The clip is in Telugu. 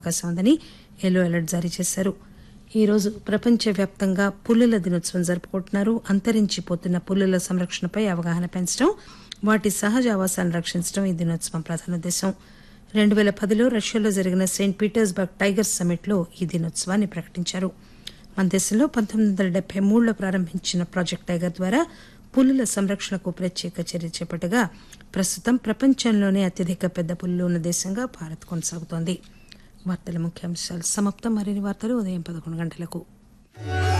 అవకాశం ఉందని ఎల్లో అలర్ట్ జారీ చేశారు ఈ రోజు ప్రపంచవ్యాప్తంగా పులుల దినోత్సవం జరుపుకుంటున్నారు అంతరించిపోతున్న పులుల సంరక్షణపై అవగాహన పెంచడం వాటి సహజ ఆవాసాలను రక్షించడం ఈ దినోత్సవం ప్రధాన ఉద్దేశం రెండు పేల పదిలో రష్యాలో జరిగిన సెయింట్ పీటర్స్బర్గ్ టైగర్ సమ్మిట్ లో ఈ దినోత్సవాన్ని ప్రకటించారు మన దేశంలో పంతొమ్మిది వందల డెబ్బై మూడులో ప్రారంభించిన ప్రాజెక్ట్ టైగర్ ద్వారా పులుల సంరక్షణకు ప్రత్యేక చర్య చేపట్టగా ప్రస్తుతం ప్రపంచంలోనే అత్యధిక పెద్ద పులులు ఉన్న దేశంగా భారత్ కొనసాగుతోంది వార్తల ముఖ్యాంశాలు సమాప్తం మరిన్ని వార్తలు ఉదయం పదకొండు గంటలకు